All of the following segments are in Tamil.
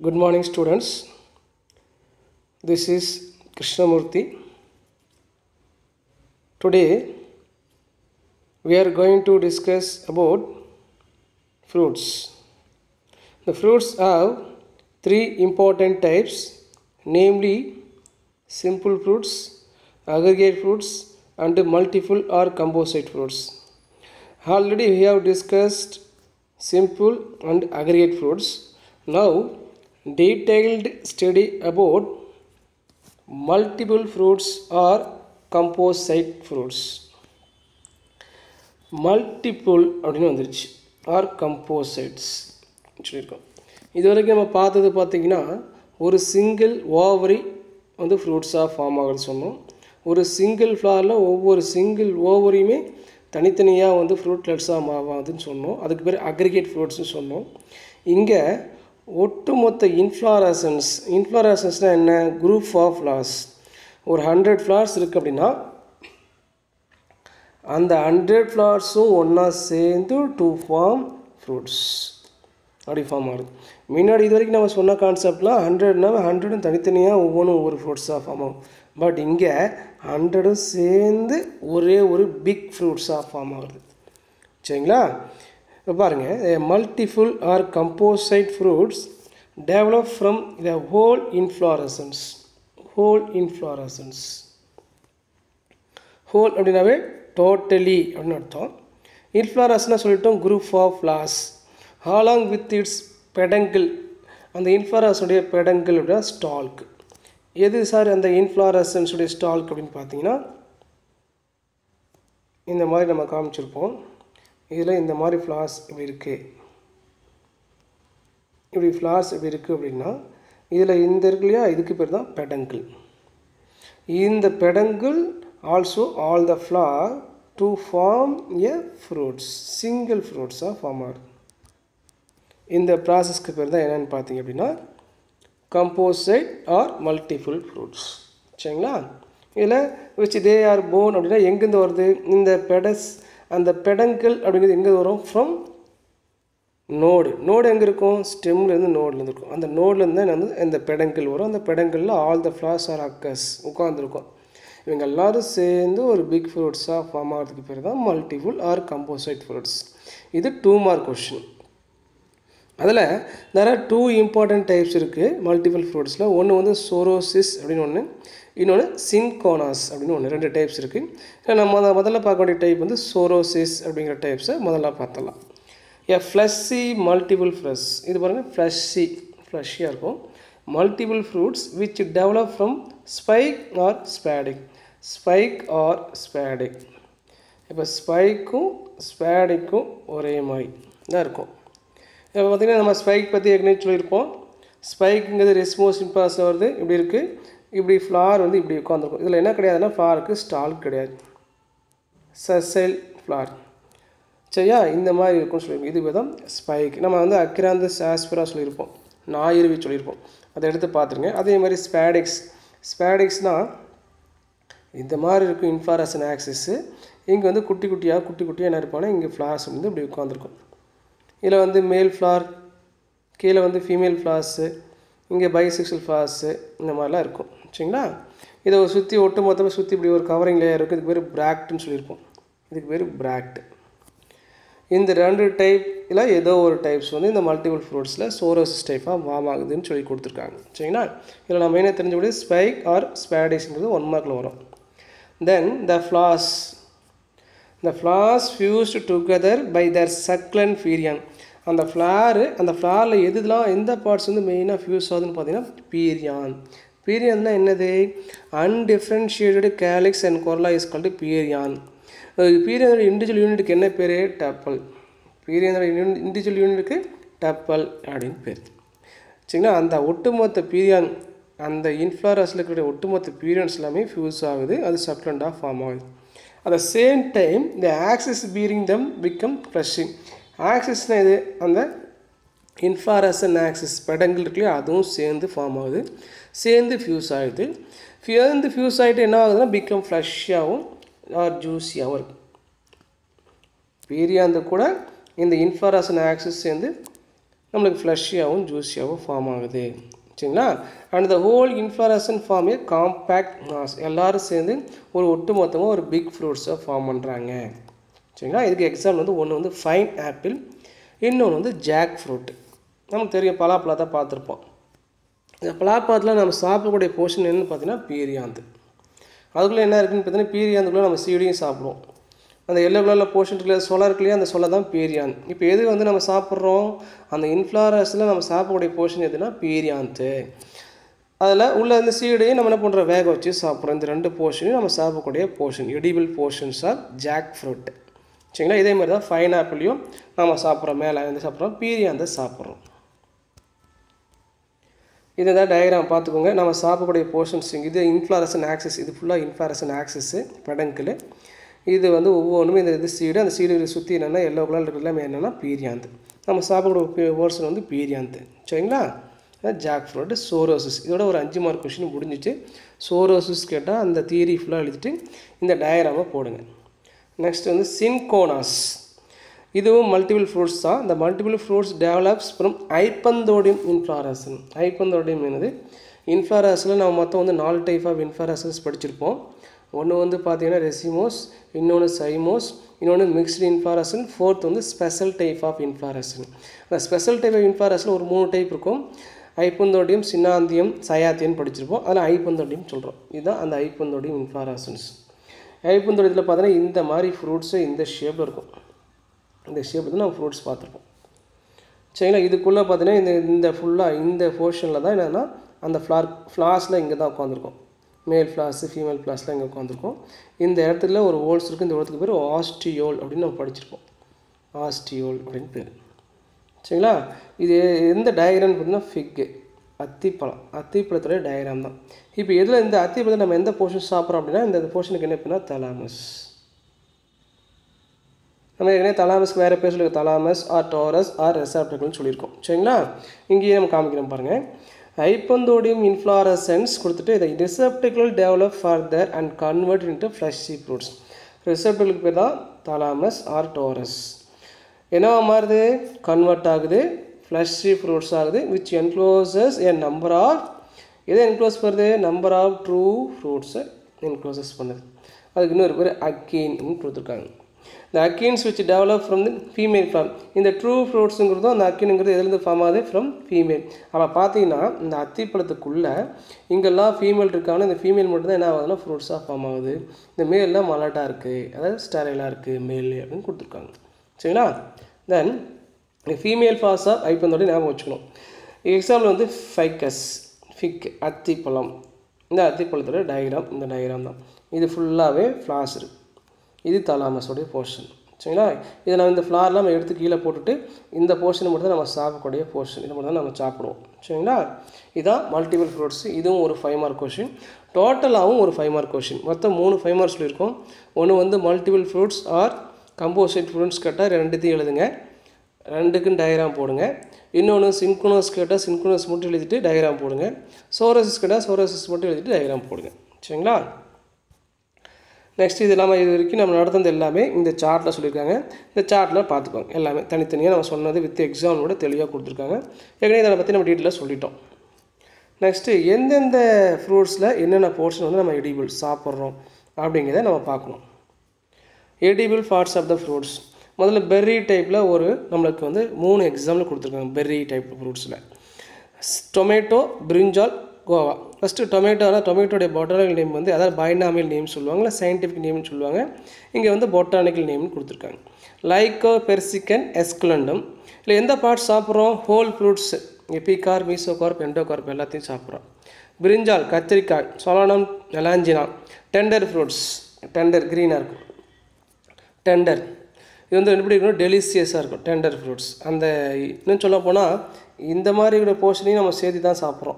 Good morning, students. This is Krishnamurthy. Today, we are going to discuss about fruits. The fruits have three important types, namely simple fruits, aggregate fruits, and multiple or composite fruits. Already we have discussed simple and aggregate fruits. Now, detailed study about multiple fruits or composite fruits. Multiple அப்படின்னு வந்துருச்சு ஆர் கம்போசைட்ஸ் சொல்லியிருக்கோம் இது வரைக்கும் நம்ம பார்த்தது பார்த்திங்கன்னா ஒரு சிங்கிள் ஓவரி வந்து ஃப்ரூட்ஸாக ஃபார்ம் ஆகுது சொன்னோம் ஒரு சிங்கிள் ஃப்ளாரில் ஒவ்வொரு சிங்கிள் ஓவரியுமே தனித்தனியாக வந்து ஃப்ரூட்லெட்ஸாக ஆகுதுன்னு சொன்னோம் அதுக்கு பேர் அக்ரிகேட் ஃப்ரூட்ஸ்னு சொன்னோம் இங்கே ஒட்டுமொத்த இன்ஃப்ளாரசன்ஸ் இன்ஃப்ளாரசன்ஸ்னால் என்ன குரூப் ஆஃப் ஃப்ளார்ஸ் ஒரு ஹண்ட்ரட் ஃப்ளார்ஸ் இருக்குது அப்படின்னா அந்த ஹண்ட்ரட் ஃப்ளார்ஸும் ஒன்றா சேர்ந்து டு ஃபார்ம் ஃப்ரூட்ஸ் அப்படி ஃபார்ம் ஆகுது முன்னாடி இது வரைக்கும் நம்ம சொன்ன கான்செப்ட்லாம் ஹண்ட்ரட்னா ஹண்ட்ரடும் தனித்தனியாக ஒவ்வொன்றும் ஒவ்வொரு ஃப்ரூட்ஸாக ஃபார்ம் ஆகும் பட் இங்கே ஹண்ட்ரடும் சேர்ந்து ஒரே ஒரு பிக் ஃப்ரூட்ஸாக ஃபார்ம் ஆகுது சரிங்களா இப்போ பாருங்கள் multiple or composite fruits develop from the whole inflorescence whole inflorescence whole அப்படின்னாவே டோட்டலி அப்படின்னு அர்த்தம் இன்ஃப்ளாரஸ்னால் சொல்லிட்டோம் group of flowers along with its peduncle அந்த இன்ஃப்ளாரஸுடைய பெடங்கிள் அப்படின்னா ஸ்டால்க் எது சார் அந்த இன்ஃப்ளாரசன்ஸுடைய ஸ்டால்க் அப்படின்னு பார்த்தீங்கன்னா இந்த மாதிரி நம்ம காமிச்சிருப்போம் இதில் இந்த மாதிரி ஃப்ளார்ஸ் இப்படி இருக்குது இப்படி ஃப்ளார்ஸ் இப்படி இருக்குது அப்படின்னா இதில் இந்த இருக்கு இல்லையா இதுக்கு பேர் தான் பெடங்கிள் இந்த peduncle also all the flower to form a fruits single ஃப்ரூட்ஸாக ஃபார்ம் ஆகுது இந்த ப்ராசஸ்க்கு பேர் தான் என்னென்னு பார்த்தீங்க அப்படின்னா கம்போசைட் ஆர் மல்டிஃபுல் ஃப்ரூட்ஸ் சரிங்களா இதில் விச் தே ஆர் போன் அப்படின்னா எங்கேருந்து வருது இந்த பெடஸ் அந்த பெடங்கள் அப்படிங்கிறது எங்கே வரும் ஃப்ரம் நோடு நோடு எங்கே இருக்கும் ஸ்டெம்லேருந்து நோட்லேருந்து இருக்கும் அந்த நோட்லேருந்து தான் வந்து இந்த பெடங்கள் வரும் அந்த பெடங்களில் ஆல் த ஃப்ளார்ஸ் ஆர் அக்கஸ் உட்காந்துருக்கும் இவங்க எல்லோரும் சேர்ந்து ஒரு பிக் ஃப்ரூட்ஸாக ஃபார்ம் ஆகிறதுக்கு பேர் தான் மல்டிபிள் ஆர் கம்போசைட் ஃப்ரூட்ஸ் இது டூ மார்க் கொஷின் அதில் நிறைய டூ இம்பார்ட்டன்ட் டைப்ஸ் இருக்குது மல்டிபிள் ஃப்ரூட்ஸில் ஒன்று வந்து சோரோசிஸ் அப்படின்னு ஒன்று இன்னொன்று சின்கோனாஸ் அப்படின்னு ஒன்று ரெண்டு டைப்ஸ் இருக்குது நம்ம முதல்ல பார்க்க வேண்டிய டைப் வந்து சோரோசிஸ் அப்படிங்கிற டைப்ஸை முதல்ல பார்த்தலாம் எ ஃப்ளஷி மல்டிபிள் ஃப்ரெஷ் இது பாருங்கள் ஃப்ளஷி ஃப்ளஷியாக இருக்கும் multiple fruits which develop from spike or spadix spike or spadix இப்போ ஸ்பைக்கும் ஸ்பேடிக்கும் ஒரே மாதிரி தான் இருக்கும் இப்போ பார்த்திங்கன்னா நம்ம ஸ்பைக் பற்றி ஏற்கனவே சொல்லியிருப்போம் ஸ்பைக்குங்கிறது ரெஸ்மோஸ் இம்பாஸில் வருது இப்படி இருக்குது இப்படி ஃப்ளார் வந்து இப்படி உட்காந்துருக்கும் இதில் என்ன கிடையாதுன்னா ஃப்ளாருக்கு ஸ்டால் கிடையாது சசெல் ஃப்ளார் சரியா இந்த மாதிரி இருக்கும்னு சொல்லியிருக்கோம் இது விதம் ஸ்பைக் நம்ம வந்து அக்கிராந்த சாஸ்பரா சொல்லியிருப்போம் ஞாயிறுவி சொல்லியிருப்போம் அதை எடுத்து பார்த்துருங்க அதே மாதிரி ஸ்பேடிக்ஸ் ஸ்பேடிக்ஸ்னால் இந்த மாதிரி இருக்கும் இன்ஃப்ளாரசன் ஆக்சிஸு இங்கே வந்து குட்டி குட்டியாக குட்டி குட்டியாக என்ன இருப்பாங்கன்னா இங்கே ஃப்ளார்ஸ் வந்து இப்படி உட்காந்துருக்கும் இதில் வந்து மேல் ஃப்ளார் கீழே வந்து ஃபீமேல் ஃப்ளார்ஸு இங்கே பைசெக்ஷுவல் ஃப்ளார்ஸு இந்த மாதிரிலாம் இருக்கும் சரிங்களா இதை சுற்றி ஒட்டு மொத்தமாக சுற்றி இப்படி ஒரு கவரிங் லேயர் இருக்குது இதுக்கு பேர் பிராக்ட்னு சொல்லியிருப்போம் இதுக்கு பேர் பிராக்ட் இந்த ரெண்டு டைப்பில் ஏதோ ஒரு டைப்ஸ் வந்து இந்த மல்டிபிள் ஃப்ரூட்ஸில் சோரோசிஸ் டைப்பாக ஃபார்ம் ஆகுதுன்னு சொல்லி கொடுத்துருக்காங்க சரிங்களா இதில் நம்ம என்ன தெரிஞ்சபடி ஸ்பைக் ஆர் ஸ்பேடிக்ஸ்ங்கிறது ஒன் மார்க்கில் வரும் then the flowers the flowers fused together by their succulent perianth அந்த ஃப்ளாரு அந்த ஃப்ளாரில் எதுலாம் எந்த பார்ட்ஸ் வந்து மெயினாக ஃபியூஸ் ஆகுதுன்னு பார்த்தீங்கன்னா பீரியான் பீரியான்னா என்னது undifferentiated calyx and corolla is called perianth பீரியனோட இண்டிவிஜுவல் யூனிட்டுக்கு என்ன பேர் டப்பல் பீரியனோட இண்டிவிஜுவல் யூனிட்டுக்கு டப்பல் அப்படின்னு பேர் சரிங்களா அந்த ஒட்டுமொத்த பீரியான் அந்த இன்ஃப்ளாரஸில் இருக்கக்கூடிய ஒட்டுமொத்த பீரியன்ஸ் எல்லாமே ஃபியூஸ் ஆகுது அது சப்ளண்டாக ஃபார்ம் ஆகுது அட் த சேம் டைம் இந்த axis bearing them become fleshy ஆக்சிஸ்னால் இது அந்த இன்ஃப்ளாரசன் ஆக்சிஸ் பெடங்கள் இருக்குல்லையா அதுவும் சேர்ந்து ஃபார்ம் ஆகுது சேர்ந்து ஃபியூஸ் ஆகுது சேர்ந்து ஃபியூஸ் ஆகிட்டு என்ன ஆகுதுன்னா பிகம் ஃப்ளஷ்ஷாகவும் ஆர் ஜூஸியாகவும் இருக்கும் பீரியாந்து கூட இந்த இன்ஃப்ளாரசன் ஆக்சிஸ் சேர்ந்து நம்மளுக்கு ஃப்ளஷியாகவும் ஜூஸியாகவும் ஃபார்ம் ஆகுது சரிங்களா and the whole inflorescence form a compact mass எல்லோரும் சேர்ந்து ஒரு ஒட்டு மொத்தமாக ஒரு பிக் ஃப்ரூட்ஸை ஃபார்ம் பண்ணுறாங்க சரிங்களா இதுக்கு எக்ஸாம்பிள் வந்து ஒன்று வந்து ஃபைன் ஆப்பிள் இன்னொன்று வந்து ஜாக் ஃப்ரூட் நமக்கு தெரியும் பலாப்பழத்தை பார்த்துருப்போம் இந்த பலாப்பழத்தில் நம்ம சாப்பிடக்கூடிய போர்ஷன் என்னன்னு பார்த்தீங்கன்னா பீரியாந்து அதுக்குள்ளே என்ன இருக்குன்னு பார்த்தீங்கன்னா பீரியாந்துக்குள்ளே நம்ம சீடியும் சாப்பிடுவோம் அந்த எல்லோ கலரில் போர்ஷன் இருக்குல்ல சொலை இருக்குல்லையா அந்த சொலை தான் பீரியான் இப்போ எது வந்து நம்ம சாப்பிட்றோம் அந்த இன்ஃப்ளாரஸில் நம்ம சாப்பிடக்கூடிய போர்ஷன் எதுனா பீரியாந்து அதில் உள்ள இந்த சீடையும் நம்ம என்ன பண்ணுறோம் வேக வச்சு சாப்பிட்றோம் இந்த ரெண்டு போர்ஷனையும் நம்ம சாப்பிடக்கூடிய portion edible portions of jackfruit சரிங்களா இதே மாதிரி தான் ஃபைன் ஆப்பிளையும் நம்ம சாப்பிட்றோம் மேலே வந்து சாப்பிட்றோம் பீரியாந்தை சாப்பிட்றோம் இதை தான் டயக்ராம் பார்த்துக்கோங்க நம்ம சாப்பிடக்கூடிய போர்ஷன்ஸ் இது இன்ஃப்ளாரசன் ஆக்சஸ் இது ஃபுல்லாக இன்ஃப்ளாரசன் ஆக்சஸ்ஸு பெடங்கில் இது வந்து ஒவ்வொன்றுமே இந்த இது சீடு அந்த சீடு சுற்றி என்னென்னா எல்லோ கலர் இருக்கிற எல்லாமே என்னென்னா பீரியாந்து நம்ம சாப்பிடக்கூடிய போர்ஷன் வந்து பீரியாந்து சரிங்களா ஜாக் ஃப்ரூட் சோரோசிஸ் இதோட ஒரு அஞ்சு மார்க் கொஷின் முடிஞ்சிச்சு சோரோசிஸ் கேட்டால் அந்த தியரி ஃபுல்லாக எழுதிட்டு இந்த டயக்ராமை போடுங்க நெக்ஸ்ட் வந்து சின்கோனாஸ் இதுவும் மல்டிபிள் ஃப்ரூட்ஸ் தான் இந்த multiple fruits develops from hypanthodium inflorescence hypanthodium என்னது இன்ஃப்ளாரஸில் நம்ம மொத்தம் வந்து நாலு டைப் ஆஃப் இன்ஃப்ளாரசன்ஸ் படிச்சிருப்போம் ஒன்று வந்து பார்த்தீங்கன்னா ரெசிமோஸ் இன்னொன்று சைமோஸ் இன்னொன்று மிக்ஸ்டு இன்ஃப்ளாரசன் ஃபோர்த் வந்து ஸ்பெஷல் டைப் ஆஃப் இன்ஃப்ளாரசன் அந்த ஸ்பெஷல் டைப் ஆஃப் இன்ஃப்ளாரஸில் ஒரு மூணு டைப் இருக்கும் ஐப்பந்தோடியம் சின்னாந்தியம் சயாத்தியம் படிச்சிருப்போம் அதில் ஐப்பந்தோடியம் சொல்கிறோம் இதுதான் அந்த ஐப்பந்தோடியம் இன்ஃப்ளாரசன்ஸ் ஐப்பந்தோடியத்தில் பார்த்தீங்கன்னா இந்த மாதிரி ஃப்ரூட்ஸு இந்த ஷேப்பில் இருக்கும் இந்த ஷேப் வந்து நம்ம ஃப்ரூட்ஸ் பார்த்துருப்போம் சரிங்களா இதுக்குள்ளே பார்த்தீங்கன்னா இந்த இந்த ஃபுல்லாக இந்த போர்ஷனில் தான் என்னென்னா அந்த ஃப்ளார் ஃப்ளாஸில் இங்கே தான் உட்காந்துருக்கும் மேல் ஃப்ளாஸு ஃபீமேல் ஃப்ளாஸ்லாம் இங்கே உட்காந்துருக்கும் இந்த இடத்துல ஒரு ஹோல்ஸ் இருக்குது இந்த இடத்துக்கு பேர் ஆஸ்டியோல் அப்படின்னு நம்ம படிச்சிருப்போம் ஆஸ்டியோல் அப்படின்னு பேர் சரிங்களா இது எந்த டயக்ராம் பார்த்தீங்கன்னா ஃபிக்கு அத்திப்பழம் அத்திப்பழத்துடைய டயக்ராம் தான் இப்போ எதில் இந்த அத்திப்பழத்தை நம்ம எந்த போர்ஷன் சாப்பிட்றோம் அப்படின்னா இந்த போர்ஷனுக்கு என்ன அப்படின்னா தலாமஸ் நம்ம ஏற்கனவே தலாமஸ்க்கு வேறு பேர் சொல்லியிருக்கோம் தலாமஸ் ஆர் டோரஸ் ஆர் ரெசாப்டர்கள்னு சொல்லியிருக்கோம் சரிங்களா இங்கேயே நம்ம காமிக்கிறோம் பாருங்கள் ஐப்பந்தோடியம் இன்ஃப்ளாரசன்ஸ் கொடுத்துட்டு இதை receptacle develop further and convert into fleshy fruits ரிசப்டிகளுக்கு பேர் தான் தலாமஸ் ஆர் டோரஸ் என்னவா மாறுது கன்வெர்ட் ஆகுது ஃப்ளஷி ஃப்ரூட்ஸ் ஆகுது which encloses a number of எதை என்க்ளோஸ் பண்ணுறது நம்பர் ஆஃப் ட்ரூ ஃப்ரூட்ஸை என்க்ளோசஸ் பண்ணுது அதுக்கு இன்னொரு பேர் அக்கீன்னு கொடுத்துருக்காங்க இந்த achenes which develop from the female form இந்த ட்ரூ ஃப்ரூட்ஸுங்கிறதும் அந்த அக்கீனுங்கிறது எதுலேருந்து ஃபார்ம் ஆகுது ஃப்ரம் ஃபீமேல் அப்போ பார்த்தீங்கன்னா இந்த அத்திப்பழத்துக்குள்ளே இங்கெல்லாம் ஃபீமேல் இருக்காங்கன்னா இந்த ஃபீமேல் மட்டும் தான் என்ன ஆகுதுன்னா ஃப்ரூட்ஸாக ஃபார்ம் ஆகுது இந்த மேல்லாம் மலாட்டாக இருக்குது அதாவது ஸ்டரைலாக இருக்குது மேல் அப்படின்னு கொடுத்துருக்காங்க சரிங்களா தென் ஃபீமேல் ஃபாஸ் ஆஃப் ஐப்பந்தோட ஞாபகம் வச்சுக்கணும் எக்ஸாம்பிள் வந்து ஃபைக்கஸ் ஃபிக் அத்திப்பழம் இந்த அத்திப்பழத்தோட டயக்ராம் இந்த டயக்ராம் தான் இது ஃபுல்லாகவே ஃப்ளாஸ் இருக்குது இது தலாமஸோடைய போர்ஷன் சரிங்களா இதை நம்ம இந்த ஃப்ளார்லாம் நம்ம எடுத்து கீழே போட்டுட்டு இந்த போர்ஷனை மட்டும் தான் நம்ம சாப்பிடக்கூடிய போர்ஷன் இதை மட்டும் தான் நம்ம சாப்பிடுவோம் சரிங்களா இதான் மல்டிபிள் ஃப்ரூட்ஸ் இதுவும் ஒரு ஃபைவ் மார்க் கொஷின் டோட்டலாகவும் ஒரு ஃபைவ் மார்க் கொஷின் மொத்தம் மூணு ஃபைவ் மார்க் சொல்லியிருக்கோம் ஒன்று வந்து multiple fruits or composite fruits கேட்டால் ரெண்டுத்தையும் எழுதுங்க ரெண்டுக்கும் டயக்ராம் போடுங்க இன்னொன்று சின்குனோஸ் கேட்டால் சின்குனோஸ் மட்டும் எழுதிட்டு டயக்ராம் போடுங்க சோரசிஸ் கேட்டால் சோரசிஸ் மட்டும் எழுதிட்டு டயக்ராம் போடுங்க சரிங்களா நெக்ஸ்ட் இது இல்லாமல் இது வரைக்கும் நம்ம நடந்தது எல்லாமே இந்த சார்ட்டில் சொல்லியிருக்காங்க இந்த சார்ட்டில் பார்த்துக்கோங்க எல்லாமே தனித்தனியாக நம்ம சொன்னது வித் எக்ஸாமோட தெளிவாக கொடுத்துருக்காங்க ஏற்கனவே இதை பற்றி நம்ம டீட்டெயிலாக சொல்லிட்டோம் நெக்ஸ்ட்டு எந்தெந்த ஃப்ரூட்ஸில் என்னென்ன போர்ஷன் வந்து நம்ம எடிபிள் சாப்பிட்றோம் அப்படிங்கிறத நம்ம பார்க்கணும் edible parts of the fruits முதல்ல பெர்ரி டைப்பில் ஒரு நம்மளுக்கு வந்து மூணு எக்ஸாம்பிள் கொடுத்துருக்காங்க பெர்ரி டைப் ஃப்ரூட்ஸில் டொமேட்டோ பிரிஞ்சால் கோவா ஃபஸ்ட்டு டொமேட்டோனா டொமேட்டோடைய பொட்டானிக்கல் நேம் வந்து அதாவது பைனாமியல் நேம் சொல்லுவாங்க இல்லை சயின்டிஃபிக் நேம்னு சொல்லுவாங்க இங்கே வந்து பொட்டானிக்கல் நேம்னு கொடுத்துருக்காங்க லைக்கோ பெர்சிக்கன் எஸ்குலண்டம் இல்லை எந்த பார்ட் சாப்பிட்றோம் whole fruits epicarp mesocarp endocarp எல்லாத்தையும் சாப்பிட்றோம் பிரிஞ்சால் கத்திரிக்காய் Solanum melongena tender fruits tender க்ரீனாக இருக்கும் டெண்டர் இது வந்து எப்படி இருக்கணும் டெலிசியஸாக இருக்கும் டெண்டர் ஃப்ரூட்ஸ் அந்த இன்னும் சொல்ல போனால் இந்த மாதிரி இருக்கிற போர்ஷனையும் நம்ம சேர்த்து தான் சாப்பிட்றோம்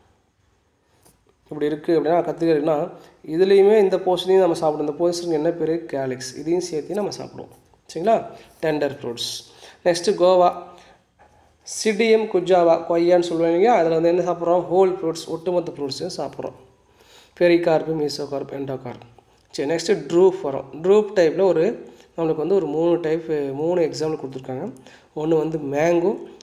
இப்படி இருக்குது அப்படின்னா கத்திரிக்காய்னா இதுலேயுமே இந்த போர்ஷனையும் நம்ம சாப்பிடுவோம் இந்த போர்ஷனுக்கு என்ன பேர் கேலிக்ஸ் இதையும் சேர்த்து நம்ம சாப்பிடுவோம் சரிங்களா tender fruits next guava Psidium guajava கொய்யான்னு சொல்லுவாங்க இல்லையா அதில் வந்து என்ன சாப்பிட்றோம் ஹோல் ஃப்ரூட்ஸ் ஒட்டுமொத்த ஃப்ரூட்ஸையும் சாப்பிட்றோம் பெரிகார்பு மீசோகார்ப் எண்டோகார்ப் சரி நெக்ஸ்ட்டு ட்ரூப் வரும் ட்ரூப் டைப்பில் ஒரு நம்மளுக்கு வந்து ஒரு மூணு டைப் மூணு எக்ஸாம்பிள் கொடுத்துருக்காங்க ஒன்று வந்து மேங்கோ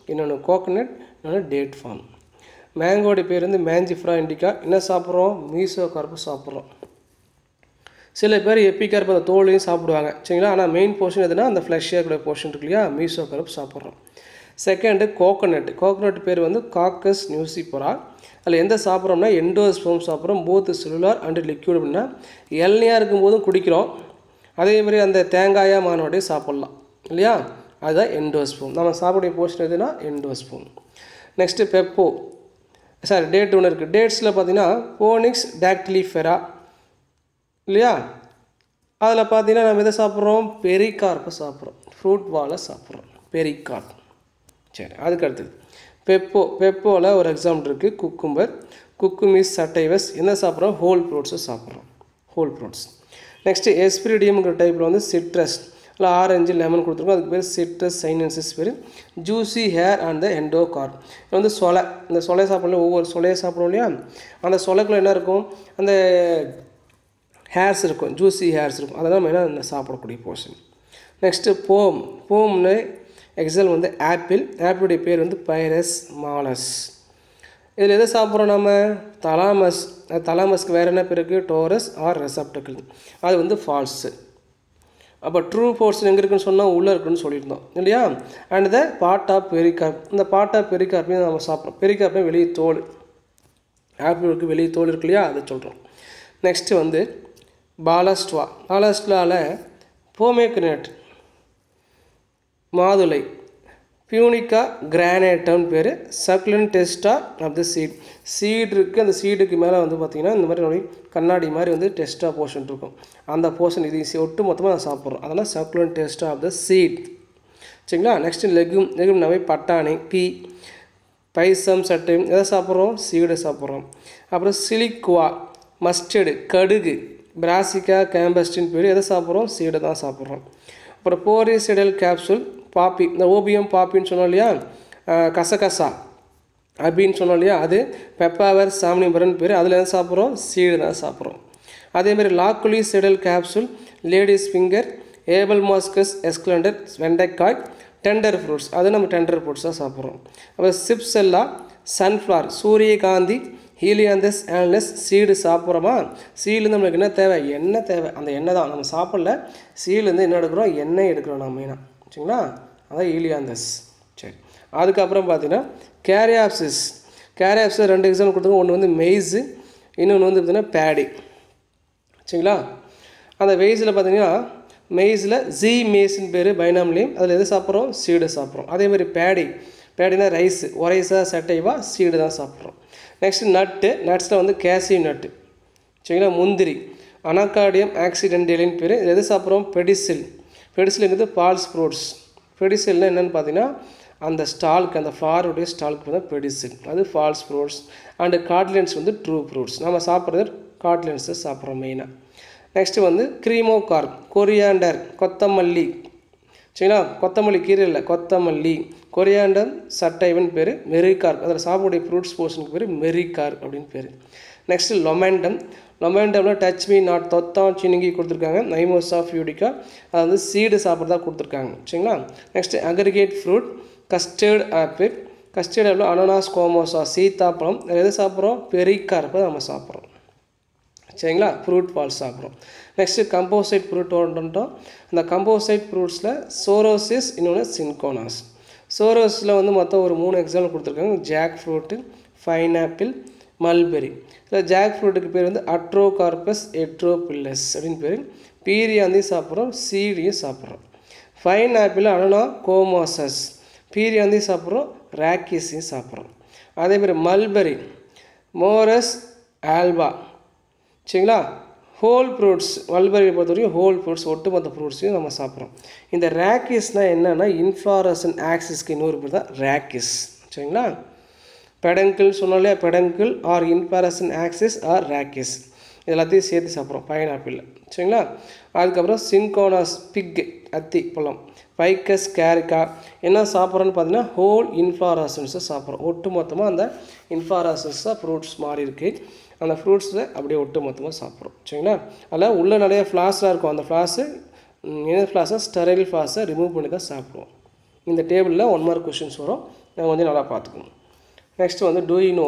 இன்னொன்று கோகனட் இன்னொன்று டேட் ஃபார்ம் மேங்கோடைய பேர் வந்து மேஞ்சிஃப்ரா இண்டிகா என்ன சாப்பிட்றோம் மீசோ கருப்பு சாப்பிட்றோம் சில பேர் எப்பிக்கார்ப்பு அந்த தோலையும் சாப்பிடுவாங்க சரிங்களா ஆனால் மெயின் போர்ஷன் எதுனா அந்த ஃப்ளஷ்ஷாக இருக்கிற போர்ஷன் இருக்கு இல்லையா மீசோ கருப்பு சாப்பிட்றோம் செகண்டு கோகோனட் கோகோனட் பேர் வந்து காக்கஸ் நியூசிபுரா அதில் எந்த சாப்பிட்றோம்னா எண்டோஸ்போம் சாப்பிட்றோம் போத் செல்லுலார் அண்டு லிக்யூட் அப்படின்னா இளநியாக இருக்கும்போதும் குடிக்கிறோம் அதே மாதிரி அந்த தேங்காயாக மானோடய சாப்பிட்லாம் இல்லையா அதுதான் எண்டோஸ்பூம் நம்ம சாப்பிடக்கூடிய போர்ஷன் எதுனா endosperm next pepo sorry date ஒன்று இருக்குது டேட்ஸில் பார்த்தீங்கன்னா போனிக்ஸ் டாக்டிலிஃபெரா இல்லையா அதில் பார்த்தீங்கன்னா நம்ம எதை சாப்பிட்றோம் பெரிகார்ப்பை சாப்பிட்றோம் ஃப்ரூட் வாழை சாப்பிட்றோம் பெரிகார்ப் சரி அதுக்கு அடுத்தது பெப்போ பெப்போவில் ஒரு எக்ஸாம்பிள் இருக்குது குக்கும்பர் குக்குமிஸ் சட்டைவஸ் என்ன சாப்பிட்றோம் ஹோல் ஃப்ரூட்ஸை சாப்பிட்றோம் ஹோல் ஃப்ரூட்ஸ் நெக்ஸ்ட்டு எஸ்பிரிடியம்ங்கிற டைப்பில் வந்து சிட்ரஸ் இல்லை ஆரஞ்சு லெமன் கொடுத்துருக்கோம் அதுக்கு பேர் சிட்ரஸ் சைனன்சஸ் பேர் juicy hair and the endocarp இது வந்து சொலை இந்த சொலை சாப்பிடல ஒவ்வொரு சொலையை சாப்பிட்றோம் இல்லையா அந்த சொலைக்குள்ள என்ன இருக்கும் அந்த ஹேர்ஸ் இருக்கும் ஜூசி ஹேர்ஸ் இருக்கும் அதை தான் மெயினாக சாப்பிடக்கூடிய போர்ஷன் நெக்ஸ்ட்டு போம் போம்னு எக்ஸல் வந்து ஆப்பிள் ஆப்பிளுடைய பேர் வந்து பைரஸ் மாலஸ் இதில் எதை சாப்பிட்றோம் நம்ம தலாமஸ் தலாமஸ்க்கு வேறு என்ன பேர் இருக்குது டோரஸ் ஆர் ரெசப்டக்கிள் அது வந்து ஃபால்ஸு அப்போ ட்ரூ போர்ஷன் எங்கே இருக்குன்னு சொன்னால் உள்ளே இருக்குன்னு சொல்லியிருந்தோம் இல்லையா and the part of pericarp இந்த பார்ட் ஆஃப் பெரிகார்ப்பையும் நம்ம சாப்பிட்றோம் பெரிகார்ப்பே வெளியே தோல் ஆப்பிளுக்கு வெளியே தோல் இருக்கு இல்லையா அதை சொல்கிறோம் நெக்ஸ்ட்டு வந்து பாலஸ்ட்வா பாலஸ்ட்வாவில் போமேக்னேட் மாதுளை பியூனிக்கா கிரானேட்டம்னு பேர் succulent testa of the seed seed இருக்குது அந்த சீடுக்கு மேலே வந்து பார்த்திங்கன்னா இந்த மாதிரி நோய் கண்ணாடி மாதிரி வந்து டெஸ்டா போர்ஷன் இருக்கும் அந்த போர்ஷன் இது ஒட்டு மொத்தமாக நான் சாப்பிட்றோம் அதெல்லாம் succulent testa of the seed சரிங்களா நெக்ஸ்ட்டு லெகும் லெகும்னாவே பட்டாணி பீ பைசம் சட்டை எதை சாப்பிட்றோம் சீடை சாப்பிட்றோம் அப்புறம் சிலிக்குவா மஸ்டர்டு கடுகு பிராசிக்கா கேம்பஸ்டின் பேர் எதை சாப்பிட்றோம் சீடை தான் சாப்பிட்றோம் அப்புறம் போரிசிடல் கேப்சூல் பாப்பி இந்த ஓபியம் பாப்பின்னு சொன்னோம் இல்லையா கசகசா அப்படின்னு சொன்னோம் இல்லையா அது பெப்பாவர் சாமினிபரன் பேர் அதில் எதை சாப்பிட்றோம் சீடு தான் சாப்பிட்றோம் அதேமாதிரி loculicidal capsule ladies finger Abelmoschus esculentus வெண்டைக்காய் டெண்டர் ஃப்ரூட்ஸ் அது நம்ம டெண்டர் ஃப்ரூட்ஸ் தான் சாப்பிட்றோம் அப்புறம் சிப்ஸ் எல்லாம் சன்ஃப்ளவர் சூரியகாந்தி ஹீலியாந்தஸ் ஆனஸ் சீடு சாப்பிட்றோமா சீலேருந்து நம்மளுக்கு என்ன தேவை எண்ணெய் தேவை அந்த எண்ணெய் தான் நம்ம சாப்பிடல சீலேருந்து என்ன எடுக்கிறோம் எண்ணெய் எடுக்கிறோம் நம்ம மெயினாக சரிங்களா அதான் ஹீலியாந்தஸ் சரி அதுக்கப்புறம் பார்த்தீங்கன்னா கேரியாப்சிஸ் கேரியாப்சிஸ் ரெண்டு எக்ஸாம்பிள் கொடுத்துருக்கோம் ஒன்று வந்து மெய்ஸு இன்னொன்று வந்து பார்த்தீங்கன்னா பேடி சரிங்களா அந்த வெய்ஸில் பார்த்தீங்கன்னா மெய்ஸில் ஜி மேஸ்ன்னு பேர் பைனாம்லேயும் அதில் எது சாப்பிட்றோம் சீடு சாப்பிட்றோம் அதே மாதிரி பேடி பேடினா ரைஸ் ஒரைஸா சட்டைவா சீடு தான் சாப்பிட்றோம் நெக்ஸ்ட் நட்டு நட்ஸில் வந்து கேசியூ நட்டு சரிங்களா முந்திரி அனாக்கார்டியம் ஆக்சிடென்டலின்னு பேர் இது எது சாப்பிட்றோம் பெடிசில் பெடிசிலுங்கிறது பால்ஸ் ஃப்ரூட்ஸ் பெடிசில்னால் என்னென்னு பார்த்தீங்கன்னா அந்த ஸ்டால்க்கு அந்த ஃப்ளாருடைய ஸ்டால்க்கு வந்து பெடிசில் அது ஃபால்ஸ் ஃப்ரூட்ஸ் அண்டு காட்லன்ஸ் வந்து ட்ரூ ஃப்ரூட்ஸ் நம்ம சாப்பிட்றது காட்லன்ஸை சாப்பிட்றோம் மெயினாக நெக்ஸ்ட்டு வந்து க்ரீமோ கார்ப் கொரியாண்டர் கொத்தமல்லி சரிங்களா கொத்தமல்லி கீரை இல்லை கொத்தமல்லி கொரியாண்டர் சட்டைவன் பேர் மெரிகார்ப் அதில் சாப்பிடக்கூடிய ஃப்ரூட்ஸ் போர்ஷனுக்கு பேர் மெரிகார்ப் அப்படின்னு பேர் நெக்ஸ்ட்டு லொமெண்டம் லொமெண்டமில் டச் மீ நாட் தொத்தான் சினுங்கி கொடுத்துருக்காங்க நைமோசா ஃபியூடிக்கா அது வந்து சீடு சாப்பிட்றதா கொடுத்துருக்காங்க சரிங்களா next aggregate fruit custard apple custard apple Annona squamosa சீத்தாப்பழம் எது சாப்பிட்றோம் பெரிக்கார்ப்பை நம்ம சாப்பிட்றோம் சரிங்களா ஃப்ரூட் பால் சாப்பிட்றோம் நெக்ஸ்ட்டு கம்போசைட் ஃப்ரூட் வந்துட்டோம் அந்த கம்போசைட் ஃப்ரூட்ஸில் சோரோசிஸ் இன்னொன்று சின்கோனாஸ் சோரோஸில் வந்து மொத்தம் ஒரு மூணு எக்ஸாம்பிள் கொடுத்துருக்காங்க ஜாக் ஃப்ரூட்டு ஃபைனாப்பிள் மல்பெரி இதில் ஜாக் ஃப்ரூட்டுக்கு பேர் வந்து அட்ரோகார்பஸ் எட்ரோபில்லஸ் அப்படின்னு பேர் பீரியாந்தையும் சாப்பிட்றோம் சீடியும் சாப்பிட்றோம் ஃபைன் ஆப்பிள் அனனா கோமாசஸ் பீரியாந்தையும் சாப்பிட்றோம் ராக்கிஸையும் சாப்பிட்றோம் அதேமாதிரி மல்பெரி மோரஸ் ஆல்பா சரிங்களா ஹோல் ஃப்ரூட்ஸ் மல்பெரியை பொறுத்த வரைக்கும் ஹோல் ஃப்ரூட்ஸ் ஒட்டுமொத்த ஃப்ரூட்ஸையும் நம்ம சாப்பிட்றோம் இந்த ரேக்கிஸ்னால் என்னென்னா இன்ஃப்ளாரசன் ஆக்சிஸ்க்கு இன்னொரு பேர் தான் ரேக்கிஸ் சரிங்களா பெடங்கிள் சொன்னாலே peduncle or inflorescence axis or rachis எல்லாத்தையும் சேர்த்து சாப்பிட்றோம் பைனாப்பிள் சரிங்களா அதுக்கப்புறம் சின்கோனாஸ் பிக் அத்தி பழம் பைக்கஸ் கேரிக்கா என்ன சாப்பிட்றோன்னு பார்த்தீங்கன்னா ஹோல் இன்ஃப்ளாரசன்ஸை சாப்பிட்றோம் ஒட்டு மொத்தமாக அந்த இன்ஃப்ளாரசன்ஸாக ஃப்ரூட்ஸ் மாறி இருக்குது அந்த ஃப்ரூட்ஸை அப்படியே ஒட்டு மொத்தமாக சாப்பிட்றோம் சரிங்களா அதில் உள்ளே நிறைய ஃப்ளாஸ்லாம் இருக்கும் அந்த ஃப்ளாஸு என்ன ஃப்ளாஸை ஸ்டெரைல் ஃப்ளாஸை ரிமூவ் பண்ணி தான் சாப்பிடுவோம் இந்த டேபிளில் ஒன் மார்க் கொஷின்ஸ் வரும் நம்ம வந்து நல்லா பார்த்துக்கணும் நெக்ஸ்ட் வந்து do you know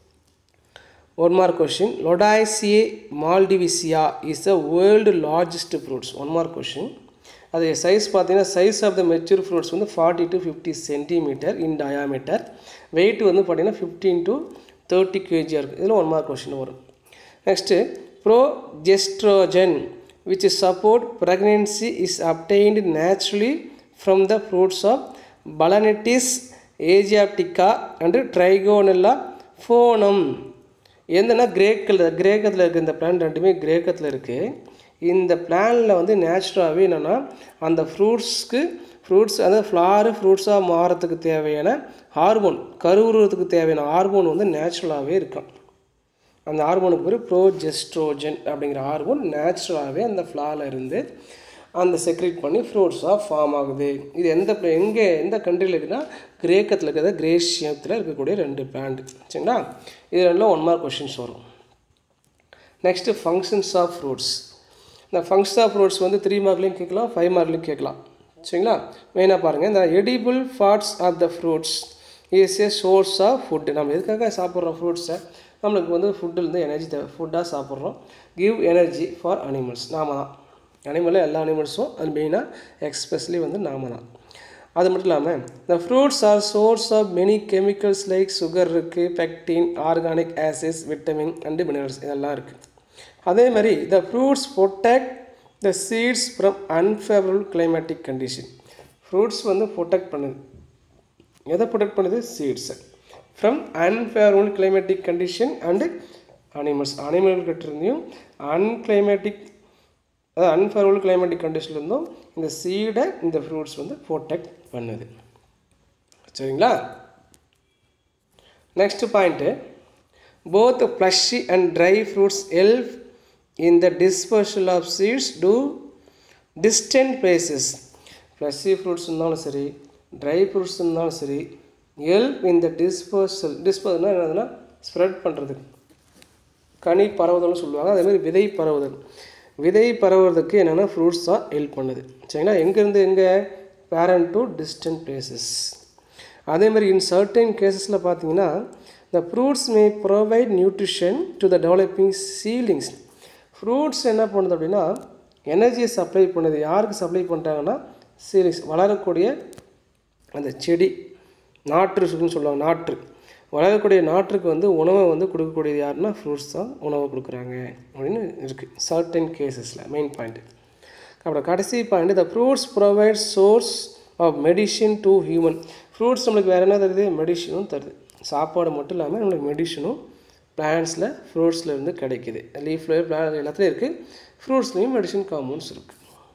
one mark question Lodoicea maldivica is the world largest fruits one mark question அது சைஸ் பார்த்தீங்கன்னா size of the mature fruits வந்து forty to fifty centimetre in diameter weight வந்து பார்த்தீங்கன்னா ஃபிஃப்டீன் டு தேர்ட்டி கேஜியாக இருக்குது இதில் ஒன் மார்க் கொஷின் வரும் next progestogen which support pregnancy is obtained naturally from the fruits of Balanitis asiatica and Trigonella phonum எந்தனா கிரேக்கில் கிரேக்கத்தில் இருக்க இந்த பிளான் ரெண்டுமே கிரேக்கத்தில் இருக்குது இந்த பிளானில் வந்து நேச்சுரலாகவே என்னென்னா அந்த ஃப்ரூட்ஸ்க்கு ஃப்ரூட்ஸ் அதாவது ஃப்ளாரு ஃப்ரூட்ஸாக மாறத்துக்கு தேவையான ஹார்மோன் கருவுருவத்துக்கு தேவையான ஹார்மோன் வந்து நேச்சுரலாகவே இருக்கும் அந்த ஹார்மோனுக்கு பேர் ப்ரோஜெஸ்ட்ரோஜன் அப்படிங்கிற ஹார்மோன் நேச்சுரலாகவே அந்த ஃப்ளாவில் இருந்து அந்த செக்ரேட் பண்ணி ஃப்ரூட்ஸாக ஃபார்ம் ஆகுது இது எந்த pla- எங்கே எந்த கண்ட்ரியில் இருக்குன்னா கிரேக்கத்தில் இருக்கிற கிரேஷியத்தில் இருக்கக்கூடிய ரெண்டு பிளான்ட் சரிங்களா இது ரெண்டில் ஒன் மார்க் கொஷின்ஸ் வரும் நெக்ஸ்ட்டு ஃபங்க்ஷன்ஸ் ஆஃப் ஃப்ரூட்ஸ் இந்த ஃபங்க்ஷன் ஆஃப் ஃப்ரூட்ஸ் வந்து த்ரீ மார்க்லேயும் கேட்கலாம் ஃபைவ் மார்க்லேயும் கேட்கலாம் சரிங்களா மெயினாக பாருங்கள் இந்த edible parts of the fruits is a source of food நம்ம எதுக்காக சாப்பிட்றோம் ஃப்ரூட்ஸை நம்மளுக்கு வந்து ஃபுட்டிலேருந்து எனர்ஜி தேவை ஃபுட்டாக சாப்பிட்றோம் கிவ் எனர்ஜி ஃபார் அனிமல்ஸ் நாம தான் அனிமலில் எல்லா அனிமல்ஸும் அது மெயினாக எக்ஸ்பெஷலி வந்து நாம தான் அது மட்டும் இல்லாமல் இந்த fruits are source of many chemicals like sugar இருக்குது pectin organic acids vitamin and minerals இதெல்லாம் இருக்குது அதே மாதிரி the fruits protect the seeds from unfavorable climatic condition fruits வந்து protect பண்ணுது எதை ப்ரொடெக்ட் பண்ணுது சீட்ஸை from unfavourable climatic condition and animals அனிமல்கிட்ட இருந்தையும் அன்கிளைமேட்டிக் அதாவது அன்ஃபேவரபிள் கிளைமேட்டிக் கண்டிஷன்லேருந்தும் இந்த சீடை இந்த ஃப்ரூட்ஸ் வந்து ப்ரொடெக்ட் பண்ணுது சரிங்களா next point both fleshy and dry fruits help in the dispersal of seeds to distant places fleshy fruits இருந்தாலும் சரி ட்ரை ஃப்ரூட்ஸ் இருந்தாலும் சரி ஹெல்ப் இன் த டிஸ்பர்சல் டிஸ்பர்ஸ்னா என்னதுன்னா ஸ்ப்ரெட் பண்ணுறதுக்கு கனி பரவுதல்னு சொல்லுவாங்க அதே மாதிரி விதை பரவுதல் விதை பரவுறதுக்கு என்னென்னா ஃப்ரூட்ஸ் தான் ஹெல்ப் பண்ணுது சரிங்களா எங்கேருந்து எங்கே பேரண்ட் டு டிஸ்டன்ட் பிளேசஸ் அதே மாதிரி இன் சர்டைன் கேசஸில் பார்த்தீங்கன்னா the fruits may provide nutrition to the developing seedlings fruits என்ன பண்ணுது அப்படின்னா எனர்ஜியை சப்ளை பண்ணுது யாருக்கு சப்ளை பண்ணுறாங்கன்னா சீலிங்ஸ் வளரக்கூடிய அந்த செடி நாற்றுன்னு சொல்லுவாங்க நாற்று வளரக்கூடிய நாற்றுக்கு வந்து உணவை வந்து கொடுக்கக்கூடியது யாருன்னா ஃப்ரூட்ஸ் தான் உணவை கொடுக்குறாங்க அப்படின்னு இருக்குது சர்டன் கேசஸில் மெயின் பாயிண்ட்டு அப்புறம் கடைசி point the fruits provide source of medicine to human fruits நம்மளுக்கு வேறு என்ன தருது மெடிஷனும் தருது சாப்பாடு மட்டும் இல்லாமல் நம்மளுக்கு மெடிஷனும் பிளான்ஸில் ஃப்ரூட்ஸில் இருந்து கிடைக்குது லீஃப்ல பிளான் எல்லாத்துலேயும் இருக்குது ஃப்ரூட்ஸ்லேயும் மெடிஷன் காம்பவுண்ட்ஸ் இருக்குது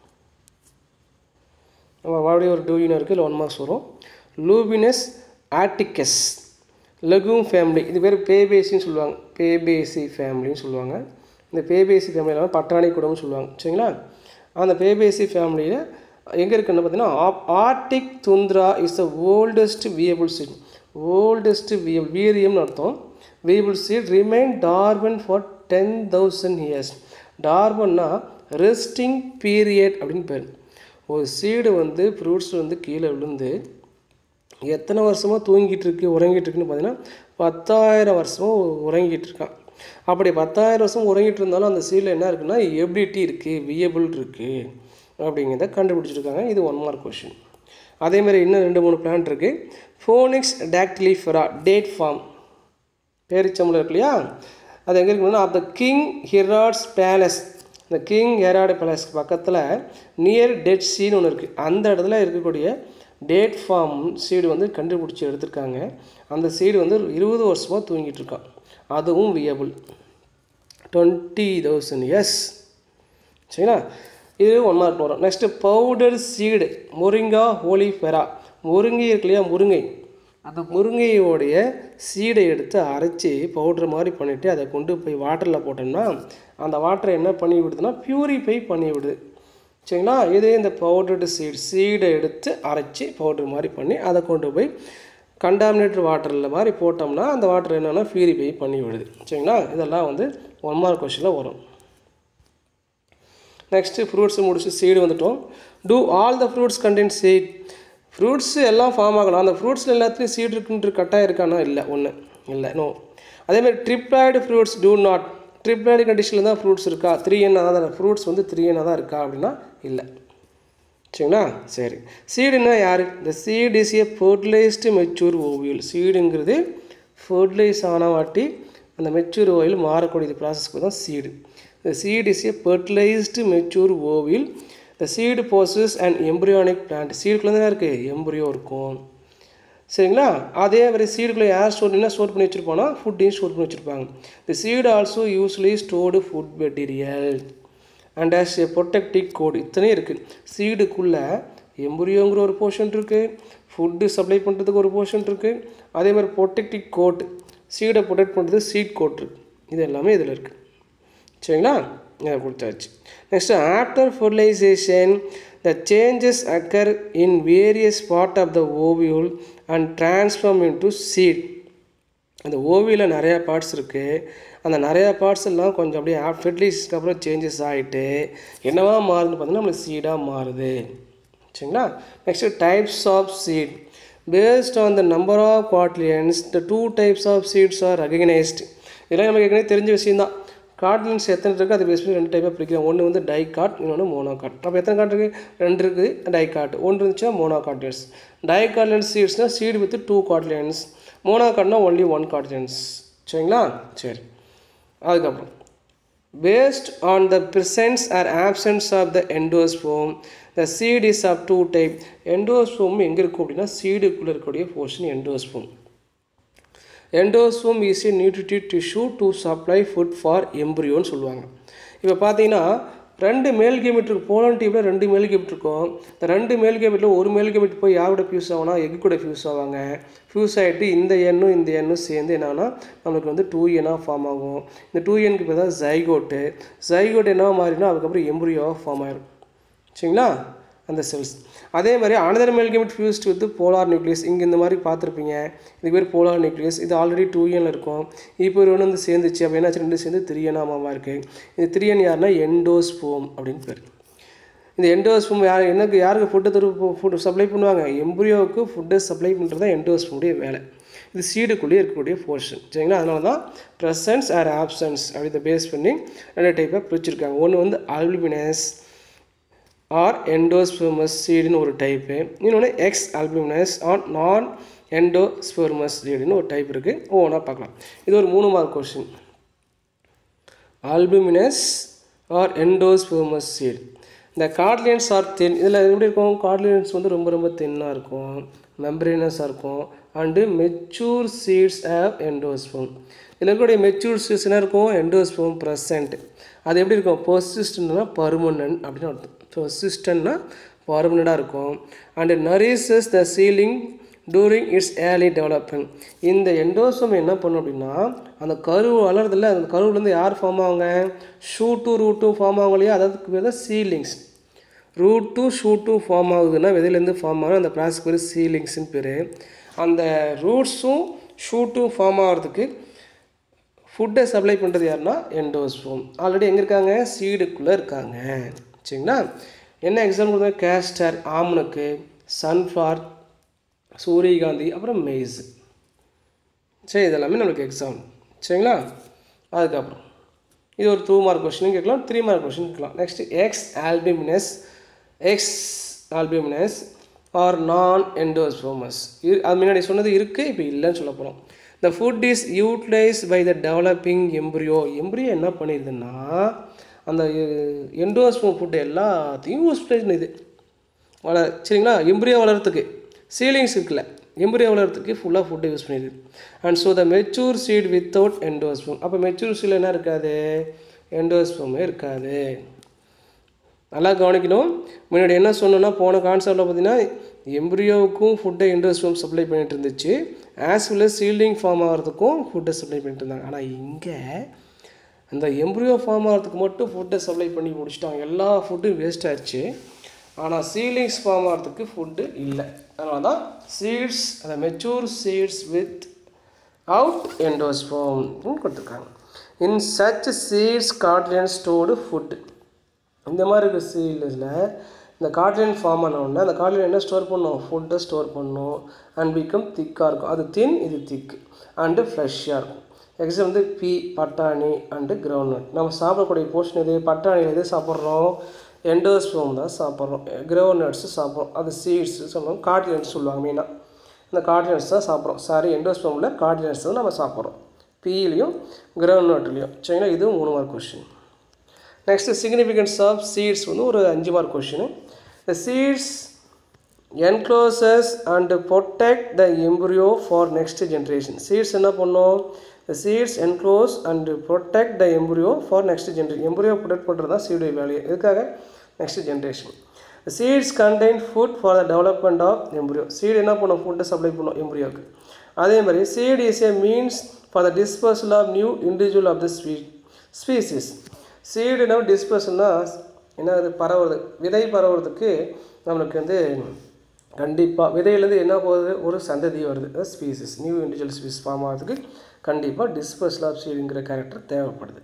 நம்ம மறுபடியும் ஒரு டூவினர் இருக்குது இல்லை ஒன் மார்க்ஸ் வரும் லூபினஸ் ஆர்டிகஸ் லெகூம் ஃபேமிலி இது பேர் பேபேசின்னு சொல்லுவாங்க பேபேசி ஃபேமிலின்னு சொல்லுவாங்க இந்த பேபேசி ஃபேமிலியில் பட்டாணி குடம்னு சொல்லுவாங்க சரிங்களா அந்த பேபேசி ஃபேமிலியில் எங்கே இருக்குன்னு பார்த்தீங்கன்னா Arctic tundra is the oldest viable seed oldest viable வீரியம்னு அர்த்தம் viable seed remain dormant for ten thousand years டார்பன்னா ரெஸ்டிங் பீரியட் அப்படின்னு பேர் ஒரு சீடு வந்து ஃப்ரூட்ஸ் வந்து கீழே விழுந்து எத்தனை வருஷமாக தூங்கிட்டு இருக்கு உறங்கிட்டு இருக்குன்னு பார்த்தீங்கன்னா பத்தாயிரம் வருஷமாக உறங்கிட்டு இருக்கான் அப்படி பத்தாயிரம் வருஷம் உறங்கிட்டு இருந்தாலும் அந்த சீடில் என்ன இருக்குன்னா எபிலிட்டி இருக்குது வியபிள் இருக்குது அப்படிங்கிறத கண்டுபிடிச்சிருக்காங்க இது ஒன் மார்க் கொஷின் அதேமாதிரி இன்னும் ரெண்டு மூணு பிளான்ட் இருக்குது ஃபோனிக்ஸ் டேக்டிலிஃபெரா டேட் ஃபார்ம் பேரிச்சம்பளம் இருக்கு இல்லையா அது எங்கே இருக்குன்னா of the king Herod's palace இந்த கிங் ஹெராடு பேலஸ்க்கு பக்கத்தில் நியர் டெட் சீன்னு ஒன்று இருக்குது அந்த இடத்துல இருக்கக்கூடிய டேட் ஃபார்ம் சீடு வந்து கண்டுபிடிச்சி எடுத்திருக்காங்க அந்த சீடு வந்து இருபது வருஷமாக தூங்கிட்டு இருக்கான் அதுவும் வியபிள் டுவெண்ட்டி தௌசண்ட் இயர்ஸ் சரிங்களா இது ஒன் மார்க் வரும் next powder seed Moringa oleifera முருங்கை இருக்கு இல்லையா முருங்கை அந்த முருங்கையோடைய சீடை எடுத்து அரைச்சி பவுட்ரு மாதிரி பண்ணிவிட்டு அதை கொண்டு போய் வாட்டரில் போட்டோம்னா அந்த வாட்டரை என்ன பண்ணி விடுதுன்னா பியூரிஃபை பண்ணி விடுது சரிங்களா இதே இந்த பவுடர்டு சீட் சீடை எடுத்து அரைச்சி பவுட்ரு மாதிரி பண்ணி அதை கொண்டு போய் கண்டாமினேட்டட் வாட்டரில் மாதிரி போட்டோம்னா அந்த வாட்டர் என்னென்னா பியூரிஃபை பண்ணி விடுது சரிங்களா இதெல்லாம் வந்து ஒன் மார்க் கொஷனில் வரும் நெக்ஸ்ட்டு ஃப்ரூட்ஸ் முடிச்சு சீடு வந்துட்டோம் do all the fruits contain seed fruits எல்லாம் ஃபார்ம் ஆகலாம் அந்த ஃப்ரூட்ஸில் எல்லாத்துலேயும் சீட் இருக்குன்ற கட்டாயம் இருக்கானா இல்லை ஒன்று இல்லை நோ அதேமாதிரி triploid fruits do not triploid கண்டிஷனில் தான் ஃப்ரூட்ஸ் இருக்கா த்ரீ என்ன தான் ஃப்ரூட்ஸ் வந்து த்ரீ என்ன தான் இருக்கா அப்படின்னா இல்லை சரிங்களா சரி சீடுனா யார் இந்த seed is a fertilised mature ovule சீடுங்கிறது ஃபர்டிலைஸ் ஆன வாட்டி அந்த மெச்சூர் ஓவில் மாறக்கூடிய ப்ராசஸ்க்கு தான் seed The seed is a fertilized mature ovule. The seed possesses an embryonic plant. சீடுக்குள்ளே தான் இருக்குது எம்பரியோ இருக்கும் சரிங்களா அதே மாதிரி சீடுக்குள்ளே யார் ஸ்டோர் என்ன ஸ்டோர் பண்ணி வச்சுருப்பாங்கன்னா ஃபுட்டையும் ஸ்டோர் பண்ணி வச்சுருப்பாங்க the seed also usually stored food material and as a protective coat இத்தனையும் இருக்குது சீடுக்குள்ளே எம்பரியோங்கிற ஒரு போர்ஷன் இருக்குது ஃபுட்டு சப்ளை பண்ணுறதுக்கு ஒரு போர்ஷன் இருக்குது அதே மாதிரி ப்ரொடெக்டிவ் கோட் சீடை ப்ரொடெக்ட் பண்ணுறது சீட் கோட் இருக்குது இது எல்லாமே இதில் இருக்குது சரிங்களா இதை கொடுத்தாச்சு next after fertilisation the changes occur in various part of the ovule and transform into seed அந்த ஓவியில் நிறையா பார்ட்ஸ் இருக்குது அந்த நிறையா பார்ட்ஸ் எல்லாம் கொஞ்சம் அப்படியே ஃபெர்டிலைசேஷனுக்கு அப்புறம் சேஞ்சஸ் ஆகிட்டு என்னவா மாறுதுன்னு பார்த்தீங்கன்னா நம்மளுக்கு சீடாக மாறுது சரிங்களா next types of seed based on the number of cotyledons the two types of seeds are recognised இதெல்லாம் நமக்கு ஏற்கனவே தெரிஞ்ச விஷயம் தான் கார்ட்லின்ஸ் எத்தனை இருக்குது அதை பேஸ் பண்ணி ரெண்டு டைப்பாக பிரிக்கிறோம் ஒன்று வந்து டை கார்ட் இன்னொன்று மோனோ கார்ட் அப்போ எத்தனை கார்ட் இருக்குது ரெண்டு இருக்குது டை கார்ட் ஒன்று இருந்துச்சுன்னா மோனோ கார்ட்லியன்ஸ் டை கார்ட்லியன்ஸ் சீட்ஸ்னால் சீடு வித் டூ கார்ட்லியன்ஸ் மோனோ கார்ட்னா ஒன்லி ஒன் கார்ட்லியன்ஸ் சரிங்களா சரி அதுக்கப்புறம் based on the presence or absence of the endosperm the seed is of two type endosperm எங்கே இருக்கும் அப்படின்னா சீடுக்குள்ளே இருக்கக்கூடிய portion endosperm endosperm is a nutritive tissue to supply food for embryoன்னு சொல்லுவாங்க இப்போ பார்த்தீங்கன்னா ரெண்டு மேல் கேமெட் இருக்கும் போலன் டீப்பில் ரெண்டு மேல் கேமெட் இருக்கும் இந்த ரெண்டு மேல் கேமெட்டில் ஒரு மேல் கேமெட் போய் யாரோட ஃபியூஸ் ஆகும்னா எக் கூட ஃபியூஸ் ஆவாங்க ஃபியூஸ் ஆகிட்டு இந்த எண்ணும் இந்த எண்ணும் சேர்ந்து என்னன்னா நம்மளுக்கு வந்து டூ என்னாக ஃபார்ம் ஆகும் இந்த டூ எண்ணுக்கு இப்போ தான் ஜைகோட்டு ஜைகோட் என்ன மாறினா அதுக்கப்புறம் எம்பரியோவாக ஃபார்ம் ஆயிடும் சரிங்களா அந்த செல்ஸ் அதே மாதிரி another male gamete fused with polar nucleus இங்கே இந்த மாதிரி பார்த்துருப்பீங்க இது பேர் போலார் நியூக்ளியஸ் இது ஆல்ரெடி டூ எனில் இருக்கும் இப்போ ஒரு ஒன்று வந்து சேர்ந்துச்சு அப்போ என்னாச்சு ரெண்டு சேர்ந்து த்ரீ எனாமாவாக இருக்குது இந்த த்ரீ என் யாருன்னா எண்டோஸ்போம் அப்படின்னு பேர் இந்த எண்டோஸ்போம் யார் எனக்கு யாருக்கு ஃபுட்டு தரு ஃபுட்டு சப்ளை பண்ணுவாங்க எம்பரியோவுக்கு ஃபுட்டை சப்ளை பண்ணுறது தான் எண்டோஸ்போமுடைய வேலை இது சீடுக்குள்ளேயே இருக்கக்கூடிய போர்ஷன் சரிங்களா அதனால தான் ப்ரெசன்ஸ் ஆர் ஆப்சன்ஸ் அப்படி இதை பேஸ் பண்ணி ரெண்டு டைப்பாக பிரிச்சிருக்காங்க ஒன்று வந்து அல்பினஸ் ஆர் எண்டோஸ்பெர்மஸ் சீடுன்னு ஒரு டைப்பு இன்னொன்று exalbuminous or non endospermous சீடுன்னு ஒரு டைப் இருக்குது ஒவ்வொன்றா பார்க்கலாம் இது ஒரு மூணு mark question albuminous or endospermous seed இந்த கார்ட்லியன்ஸ் ஆர் தென் இதில் எப்படி இருக்கும் கார்ட்லியன்ஸ் வந்து ரொம்ப ரொம்ப தென்னாக இருக்கும் மெம்பரேனஸாக இருக்கும் and mature seeds have endosperm இதில் இருக்கக்கூடிய மெச்சூர் சீட்ஸ் என்ன இருக்கும் எண்டோஸ்போம் ப்ரெசன்ட் அது எப்படி இருக்கும் பர்சிஸ்டன்ட்னா பர்மனன்ட் அப்படின்னு அர்த்தம் பர்சிஸ்டன்ட்னா பர்மனண்டாக இருக்கும் and nourishes the seedling during its early development இந்த எண்டோசோம் என்ன பண்ணும் அப்படின்னா அந்த கரு வளருதில்ல அந்த கருவுலேருந்து யார் ஃபார்ம் ஆகுங்க ஷூட்டு ரூட்டும் ஃபார்ம் ஆகும் இல்லையா அதுக்கு பேர் தான் சீலிங்ஸ் ரூட்டும் ஷூட்டும் ஃபார்ம் ஆகுதுன்னா விதையிலேருந்து ஃபார்ம் ஆகும் அந்த ப்ராசஸ்க்கு பேர் சீலிங்ஸ்னு பேர் அந்த ரூட்ஸும் ஷூட்டும் ஃபார்ம் ஆகிறதுக்கு ஃபுட்டை சப்ளை பண்ணுறது யாருன்னா எண்டோஸ்போம் ஆல்ரெடி எங்கே இருக்காங்க சீடுக்குள்ளே இருக்காங்க சரிங்களா என்ன எக்ஸாம்பிள் கொடுத்தா கேஸ்டர் ஆமனுக்கு சன்ஃப்ளவர் சூரியகாந்தி அப்புறம் மெய்ஸ் சரி இதெல்லாமே நம்மளுக்கு எக்ஸாம் சரிங்களா அதுக்கப்புறம் இது ஒரு டூ மார்க் கொஸ்டின் கேட்கலாம் த்ரீ மார்க் கொஸ்டின் கேட்கலாம் next exalbuminous exalbuminous or non endospermous அது முன்னாடி சொன்னது இருக்குது இப்போ இல்லைன்னு சொல்ல போகிறோம் the food is utilise by the developing embryo embryo என்ன பண்ணிடுதுன்னா அந்த எண்டோஸ்போம் ஃபுட்டு எல்லாத்தையும் யூஸ் பண்ணுது வள சரிங்களா எம்ப்ரியோ வளர்கிறதுக்கு சீலிங்ஸ் இருக்குல்ல எம்பரியோ வளர்கிறதுக்கு ஃபுல்லாக ஃபுட்டை யூஸ் பண்ணிடுது and so the mature seed without endosperm அப்போ மெச்சூர் சீடில் என்ன இருக்காது எண்டோஸ்போமே இருக்காது நல்லா கவனிக்கணும் முன்னாடி என்ன சொன்னோன்னா போன கான்செப்டில் பார்த்தீங்கன்னா எம்ப்ரியோவுக்கும் ஃபுட்டை எண்டோஸ்போம் சப்ளை பண்ணிட்டு இருந்துச்சு ஆஸ் வெல் சீல்டிங் ஃபார்ம் ஆகிறதுக்கும் ஃபுட்டை சப்ளை பண்ணிட்டு இருந்தாங்க ஆனால் இங்கே அந்த எம்ப்ரியோ ஃபார்ம் ஆகிறதுக்கு மட்டும் ஃபுட்டை சப்ளை பண்ணி முடிச்சிட்டாங்க எல்லா ஃபுட்டும் வேஸ்ட் ஆயிடுச்சு ஆனால் சீலிங்ஸ் ஃபார்ம் ஆகிறதுக்கு ஃபுட்டு இல்லை அதனால தான் சீட்ஸ் அந்த mature seeds without endosperm கொடுத்துருக்காங்க in such seeds cotyledon stored food இந்த மாதிரி இருக்க சீல்ஸில் இந்த கார்டியன் ஃபார்ம் ஆன உடனே அந்த கார்டியன் என்ன ஸ்டோர் பண்ணும் ஃபுட்டை ஸ்டோர் பண்ணும் அண்ட் பிகம் திக்காக இருக்கும் அது தின் இது திக் அண்டு ஃப்ரெஷ்ஷாக இருக்கும் எக்ஸாம் வந்து பி பட்டாணி அண்டு கிரவுண்ட்நட் நம்ம சாப்பிடக்கூடிய போர்ஷன் எது பட்டாணி எது சாப்பிட்றோம் எண்டோஸ்போம் தான் சாப்பிட்றோம் கிரவுண்ட்நட்ஸு சாப்பிட்றோம் அது சீட்ஸ் சொல்லுவோம் கார்டியன்ஸ் சொல்லுவாங்க மெயினாக இந்த கார்டினட்ஸ் தான் சாப்பிட்றோம் சாரி எண்டோஸ்போமில் கார்டினட்ஸ் தான் நம்ம சாப்பிட்றோம் பீலையும் கிரவுண்ட்நட்லேயும் சரிங்களா இதுவும் மூணு mark question next significance of seeds வந்து ஒரு அஞ்சு mark question the seeds encloses and protect the embryo for next generation seeds என்ன பண்ணும் the seeds enclose and protect the embryo for next generation embryo protect பண்ணுறது தான் சீடுடைய வேலையை எதுக்காக next generation seeds contain food for the development of embryo seed என்ன பண்ணும் ஃபுட்டை சப்ளை பண்ணும் எம்பரியோக்கு அதே மாதிரி seed is a means for the dispersal of new individual of the ஸ்வீ ஸ்பீசிஸ் சீடு என்ன டிஸ்பர்சல்னா என்ன அது பரவுறது விதை பரவுறதுக்கு நம்மளுக்கு வந்து கண்டிப்பாக விதையிலேருந்து என்ன போகுது ஒரு சந்ததி வருது species new individual species form ஆகிறதுக்கு கண்டிப்பாக டிஸ்பர்சல் ஆஃப் சீடுங்கிற கேரக்டர் தேவைப்படுது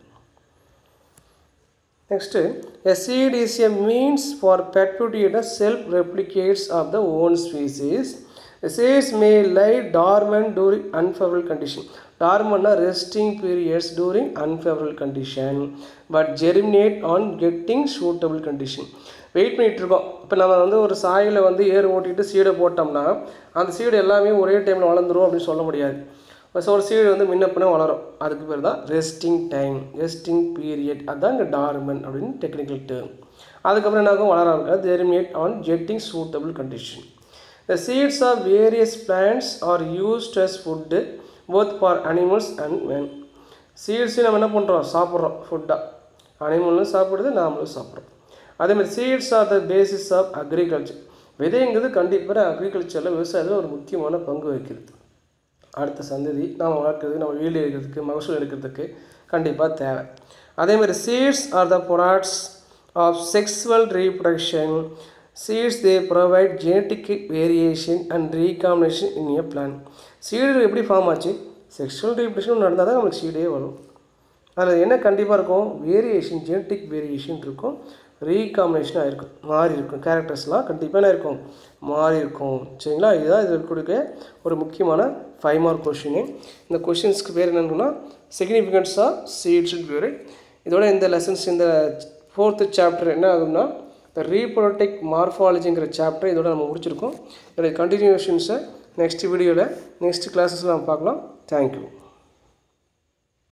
next a seed is a means for perpetuate self replicates of the own species seeds may lie dormant during unfavourable condition டார்மன்னா resting periods during unfavourable condition but germinate on getting suitable condition wait பண்ணிகிட்டு இருக்கோம் இப்போ நம்ம வந்து ஒரு சாயில் வந்து ஏர் ஓட்டிட்டு சீடை போட்டோம்னா அந்த சீடு எல்லாமே ஒரே டைமில் வளர்ந்துரும் அப்படின்னு சொல்ல முடியாது ஸோ ஒரு சீடு வந்து முன்ன பின்ன வளரும் அதுக்கு பேர் தான் ரெஸ்டிங் டைம் ரெஸ்டிங் பீரியட் அதுதான் இங்கே டார்மன் அப்படின்னு டெக்னிக்கல் டேர்ம் அதுக்கப்புறம் என்ன ஆகும் வளர ஆரம்பிக்காது germinate on getting suitable condition The seeds of various plants are used as food both for animals and men. Seeds நம்ம என்ன பண்ணுறோம் சாப்பிட்றோம் ஃபுட்டாக அனிமலும் சாப்பிடுது நாமளும் சாப்பிட்றோம் அதேமாதிரி seeds are the basis of agriculture விதைங்கிறது கண்டிப்பாக அக்ரிகல்ச்சரில் விவசாயத்தில் ஒரு முக்கியமான பங்கு வகிக்கிறது அடுத்த சந்ததி நாம் வளர்க்குறதுக்கு நம்ம வீடு எடுக்கிறதுக்கு மகசூல் எடுக்கிறதுக்கு கண்டிப்பாக தேவை அதேமாதிரி seeds are the products of sexual reproduction seeds they provide genetic variation and recombination in a plant seed எப்படி ஃபார்ம் ஆச்சு செக்ஷுவல் ரீப்ரொடக்ஷன் நடந்தால் தான் நமக்கு சீடே வரும் அதில் என்ன கண்டிப்பாக இருக்கும் வேரியேஷன் ஜெனட்டிக் வேரியேஷன் இருக்கும் ரீகாம்பினேஷனாக இருக்கும் மாறி இருக்கும் கேரக்டர்ஸ்லாம் கண்டிப்பாக என்ன இருக்கும் மாறி இருக்கும் சரிங்களா இதுதான் இதில் இருக்கக்கூடிய ஒரு முக்கியமான ஃபைவ் மார்க் கொஷினு இந்த கொஷின்ஸ்க்கு பேர் என்னன்னா சிக்னிஃபிகன்ஸ் ஆஃப் சீட்ஸ்னு பேர் இதோட இந்த லெசன்ஸ் இந்த ஃபோர்த்து சாப்டர் என்ன ஆகுதுன்னா இந்த ரீப்ரோடெக் மார்ஃபாலஜிங்கிற சாப்டர் இதோட நம்ம முடிச்சிருக்கோம் இதோடைய கண்டினியூஷன்ஸை நெக்ஸ்ட் வீடியோவில் நெக்ஸ்ட் கிளாஸஸில் நம்ம பார்க்கலாம் தேங்க்யூ